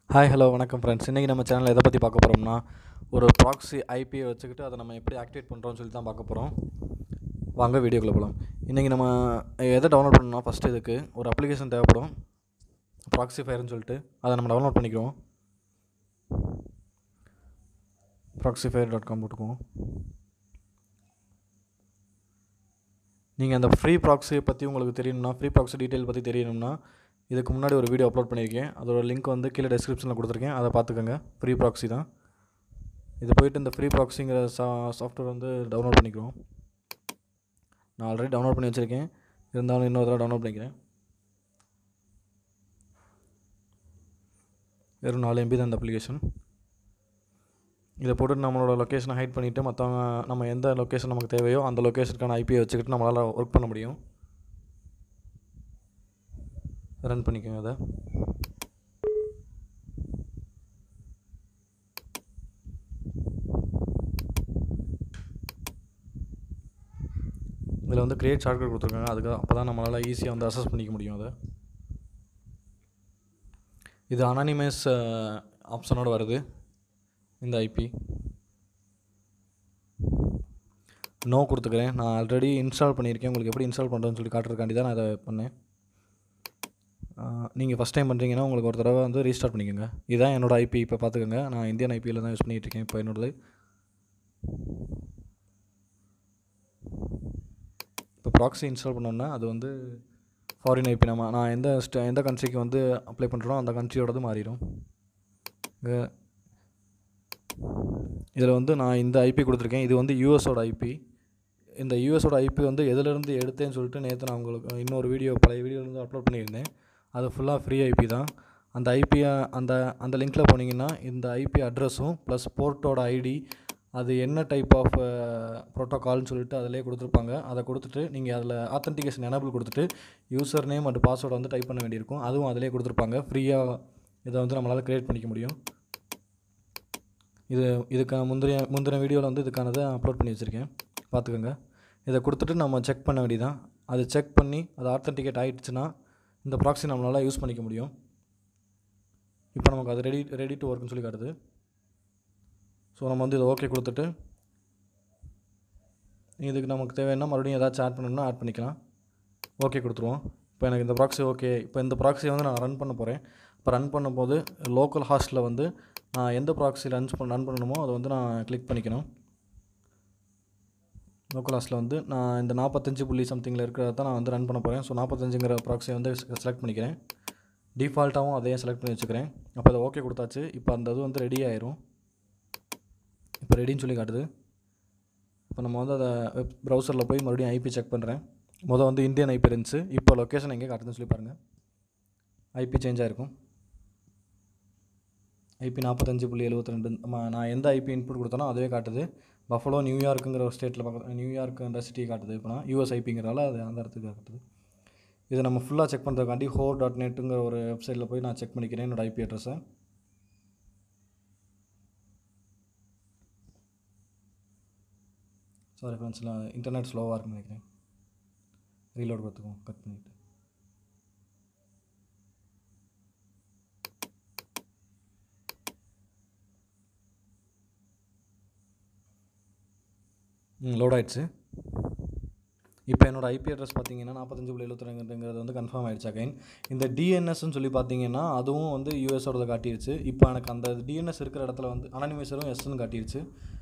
hi hello வணக்கம் friends இன்றைக்கி நம்ம சேனலில் எதை பற்றி பார்க்க போகிறோம்னா ஒரு ப்ராக்ஸி ஐபியை வச்சுக்கிட்டு அதை நம்ம எப்படி ஆக்டிவேட் பண்ணுறோம்னு சொல்லி தான் பார்க்க போகிறோம் வாங்க வீடியோக்குள்ளே போகலாம் இன்றைக்கி நம்ம எதை டவுன்லோட் பண்ணணும்னா ஃபஸ்ட்டு இதுக்கு ஒரு அப்ளிகேஷன் தேவைப்படும் ப்ராக்ஸி ஃபயர்னு சொல்லிட்டு அதை நம்ம டவுன்லோட் பண்ணிக்கிறோம் ப்ராக்ஸி ஃபயர் டாட் காம் போட்டுக்குவோம் நீங்கள் அந்த ஃப்ரீ ப்ராக்ஸியை பற்றி உங்களுக்கு தெரியணும்னா ஃப்ரீ ப்ராக்ஸி டீட்டெயில் பற்றி தெரியணும்னா இதுக்கு முன்னாடி ஒரு வீடியோ அப்லோட் பண்ணியிருக்கேன் அதோட லிங்க் வந்து கீழே டெஸ்கிரிப்ஷனில் கொடுத்துருக்கேன் அதை பார்த்துக்கோங்க ஃப்ரீ ப்ராக்ஸி தான் இது போயிட்டு இந்த ஃப்ரீ ப்ராக்ஸிங்கிற சா சாஃப்ட்வேர் வந்து டவுன்லோட் பண்ணிக்கிறோம் நான் ஆல்ரெடி டவுன்லோட் பண்ணி வச்சுருக்கேன் இருந்தாலும் இன்னொரு தடவை டவுன்லோட் பண்ணிக்கிறேன் வெறும் நாலு எம்பி தான் இந்த அப்ளிகேஷன் இதை போட்டு நம்மளோட லொக்கேஷனை ஹைட் பண்ணிவிட்டு மற்றவங்க நம்ம எந்த லொக்கேஷன் நமக்கு தேவையோ அந்த லொக்கேஷனுக்கான ஐபியை வச்சுக்கிட்டு நம்மளால் ஒர்க் பண்ண முடியும் ரன் பண்ணிக்கோங்க அதை இதில் வந்து கிரியேட் ஷார்ட்கட் கொடுத்துருக்காங்க அதுக்கு அப்போ தான் நம்மளால் ஈஸியாக வந்து அசஸ் பண்ணிக்க முடியும் அதை இது அனானிமஸ் ஆப்ஷனோட வருது இந்த ஐபி நோ கொடுத்துக்கிறேன் நான் ஆல்ரெடி இன்ஸ்டால் பண்ணியிருக்கேன் உங்களுக்கு எப்படி இன்ஸ்டால் பண்ணுறதுன்னு சொல்லி காட்டுறதுக்காண்டி தான் நான் அதை பண்ணேன் நீங்கள் ஃபஸ்ட் டைம் பண்ணுறீங்கன்னா உங்களுக்கு ஒரு தடவை வந்து ரீஸ்டார்ட் பண்ணிக்கோங்க இதுதான் என்னோடய ஐபி இப்போ பார்த்துக்கோங்க நான் இந்தியன் ஐபியில் தான் யூஸ் பண்ணிகிட்டு இருக்கேன் இப்போ என்னோடது இப்போ ப்ராக்ஸி இன்ஸ்டால் பண்ணோன்னா அது வந்து ஃபாரின் ஐபி நம்ம நான் எந்த ஸ்ட எந்த கண்ட்ரிக்கு வந்து அப்ளை பண்ணுறோம் அந்த கண்ட்ரியோடது மாறிடும் இதில் வந்து நான் இந்த ஐபி கொடுத்துருக்கேன் இது வந்து யூஎஸோட ஐபி இந்த யூஎஸோட ஐபி வந்து எதுலேருந்து எடுத்தேன்னு சொல்லிட்டு நேற்று நான் உங்களுக்கு இன்னொரு வீடியோ பழைய வீடியோலேருந்து அப்லோட் பண்ணியிருந்தேன் அது ஃபுல்லாக ஃப்ரீ ஐபி தான் அந்த ஐபியை அந்த அந்த லிங்க்கில் போனீங்கன்னா இந்த ஐபி அட்ரஸும் ப்ளஸ் போர்ட்டோட ஐடி அது என்ன டைப் ஆஃப் ப்ரோட்டோகால்னு சொல்லிட்டு அதிலே கொடுத்துருப்பாங்க அதை கொடுத்துட்டு நீங்கள் அதில் ஆத்தன்டிகேஷன் எனபிள் கொடுத்துட்டு யூசர் நேம் அண்ட் பாஸ்வேர்டை வந்து டைப் பண்ண வேண்டியிருக்கும் அதுவும் அதிலே கொடுத்துருப்பாங்க ஃப்ரீயாக இதை வந்து நம்மளால் க்ரியேட் பண்ணிக்க முடியும் இது இதுக்கான முந்தைய முந்தின வீடியோவில் வந்து இதுக்கானதை அப்லோட் பண்ணி வச்சுருக்கேன் பார்த்துக்கோங்க இதை கொடுத்துட்டு நம்ம செக் பண்ண வேண்டியதான் அது செக் பண்ணி அது ஆத்தன்டிகேட் ஆகிடுச்சுன்னா இந்த ப்ராக்ஸி நம்மளால் யூஸ் பண்ணிக்க முடியும் இப்போ நமக்கு அது ரெடி ரெடி டு ஒர்க்னு சொல்லி காட்டுது ஸோ நம்ம வந்து இதை ஓகே கொடுத்துட்டு இதுக்கு நமக்கு தேவைன்னா மறுபடியும் ஏதாச்சும் ஆட் பண்ணணும்னா ஆட் பண்ணிக்கலாம் ஓகே கொடுத்துருவோம் இப்போ எனக்கு இந்த ப்ராக்ஸி ஓகே இப்போ இந்த ப்ராக்ஸியை வந்து நான் ரன் பண்ண போகிறேன் இப்போ ரன் பண்ணும்போது லோக்கல் ஹாஸ்ட்டில் வந்து நான் எந்த ப்ராக்ஸி ரன் பண்ண ரன் பண்ணணுமோ அதை வந்து நான் கிளிக் பண்ணிக்கணும் லோக்கல் ஹாஸ்ட்டில் வந்து நான் இந்த நாற்பத்தஞ்சு புள்ளி சம்திங்கில் இருக்கிறத தான் நான் வந்து ரன் பண்ண போகிறேன் ஸோ நாற்பத்தஞ்சுங்கிற ப்ராக்ஸியை வந்து செலக்ட் பண்ணிக்கிறேன் டிஃபால்ட்டாகவும் அதையும் செலக்ட் பண்ணி வச்சுக்கிறேன் அப்போ அதை ஓகே கொடுத்தாச்சு இப்போ அந்த இது வந்து ரெடி ஆயிரும் இப்போ ரெடின்னு சொல்லி காட்டுது இப்போ நம்ம வந்து அதை வெப் ப்ரௌசரில் போய் மறுபடியும் ஐபி செக் பண்ணுறேன் மொதல் வந்து இந்தியன் ஐபி இருந்துச்சு இப்போ லொக்கேஷன் எங்கே காட்டுதுன்னு சொல்லி பாருங்கள் ஐபி சேஞ்ச் ஆகிருக்கும் ஐபி நாற்பத்தஞ்சு புள்ளி எழுபத்தி ரெண்டு நான் எந்த ஐபி இன்புட் கொடுத்தனோ அதுவே காட்டுது பஃபலோ நியூயார்க்குங்கிற ஒரு ஸ்டேட்டில் பார்க்க நியூயார்க்குன்ற சிட்டியை காட்டுது இப்போ நான் யூஎஸ் ஐபிங்கிறனால அது அந்த இடத்துக்கு காட்டுது இதை நம்ம ஃபுல்லாக செக் பண்ணுறதுக்காண்டி ஹோர் டாட் நெட்டுங்கிற ஒரு வெப்சைட்டில் போய் நான் செக் பண்ணிக்கிறேன் என்னோடய ஐபி அட்ரஸை சாரி ஃப்ரெண்ட்ஸில் இன்டர்நெட் ஸ்லோவாக இருக்குன்னு நினைக்கிறேன் ரீலோட் கொடுத்துக்குவோம் கட் பண்ணிவிட்டு ம் லோட் ஆகிடுச்சு இப்போ என்னோடய ஐபி அட்ரஸ் பார்த்தீங்கன்னா நாற்பத்தஞ்சு புள்ளி எழுபத்தி ரெண்டுங்கிறது வந்து கன்ஃபார்ம் ஆகிடுச்சு அகைன் இந்த டிஎன்எஸ்ன்னு சொல்லி பார்த்தீங்கன்னா அதுவும் வந்து யூஎஸோடது காட்டிடுச்சு இப்போ எனக்கு அந்த டிஎன்எஸ் இருக்கிற இடத்துல வந்து அனானிமைசரும் எஸ்ன்னு காட்டிடுச்சு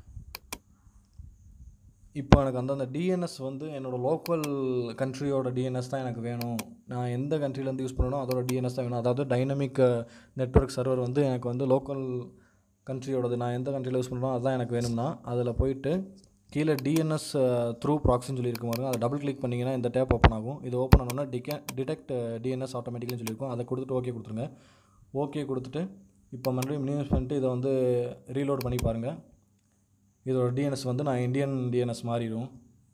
இப்போ எனக்கு அந்த அந்த டிஎன்எஸ் வந்து என்னோடய லோக்கல் கண்ட்ரியோட டிஎன்எஸ் தான் எனக்கு வேணும் நான் எந்த கண்ட்ரிலேருந்து யூஸ் பண்ணணும் அதோட டிஎன்எஸ் தான் வேணும் அதாவது டைனமிக் நெட்ஒர்க் சர்வர் வந்து எனக்கு வந்து லோக்கல் கண்ட்ரியோடது நான் எந்த கண்ட்ரியில் யூஸ் பண்ணுறோம் அதுதான் எனக்கு வேணும்னா அதில் போயிட்டு கீழே டிஎன்எஸ் த்ரூ ப்ராக்ஸின்னு சொல்லியிருக்கும் பாருங்க அதை டபுள் கிளிக் பண்ணிங்கன்னா இந்த டேப் ஓப்பன் ஆகும் இது ஓப்பன் ஆனோன்னா டிகே டிடெக்ட் டிஎன்எஸ் ஆட்டோமேட்டிக்னு சொல்லியிருக்கும் அதை கொடுத்துட்டு ஓகே கொடுத்துருங்க ஓகே கொடுத்துட்டு இப்போ மறுபடியும் மினிமைஸ் பண்ணிட்டு இதை வந்து ரீலோட் பண்ணி பாருங்கள் இதோட டிஎன்எஸ் வந்து நான் இந்தியன் டிஎன்எஸ் மாறிடும்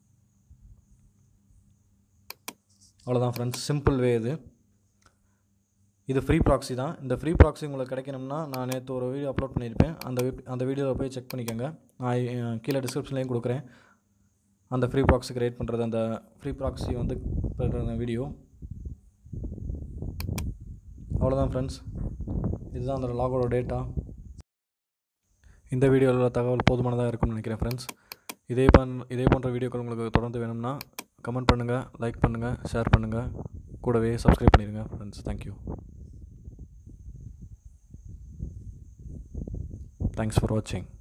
அவ்வளோதான் ஃப்ரெண்ட்ஸ் சிம்பிள் வே இது இது ஃப்ரீ ப்ராக்ஸி தான் இந்த ஃப்ரீ ப்ராக்ஸி உங்களுக்கு கிடைக்கணும்னா நான் நேற்று ஒரு வீடியோ அப்லோட் பண்ணியிருப்பேன் அந்த அந்த வீடியோவில் போய் செக் பண்ணிக்கோங்க நான் கீழே டிஸ்கிரிப்ஷன்லேயும் கொடுக்குறேன் அந்த ஃப்ரீ ப்ராக்ஸி க்ரியேட் பண்ணுறது அந்த ஃப்ரீ ப்ராக்ஸி வந்து பண்ணுற வீடியோ அவ்வளோதான் ஃப்ரெண்ட்ஸ் இதுதான் அந்த லாகோட டேட்டா இந்த வீடியோவில் உள்ள தகவல் போதுமானதாக இருக்கும்னு நினைக்கிறேன் ஃப்ரெண்ட்ஸ் இதே பண் இதே போன்ற வீடியோக்கள் உங்களுக்கு தொடர்ந்து வேணும்னா கமெண்ட் பண்ணுங்கள் லைக் பண்ணுங்கள் ஷேர் பண்ணுங்கள் கூடவே சப்ஸ்கிரைப் பண்ணிடுங்க ஃப்ரெண்ட்ஸ் தேங்க்யூ தேங்க்ஸ் ஃபார் வாட்சிங்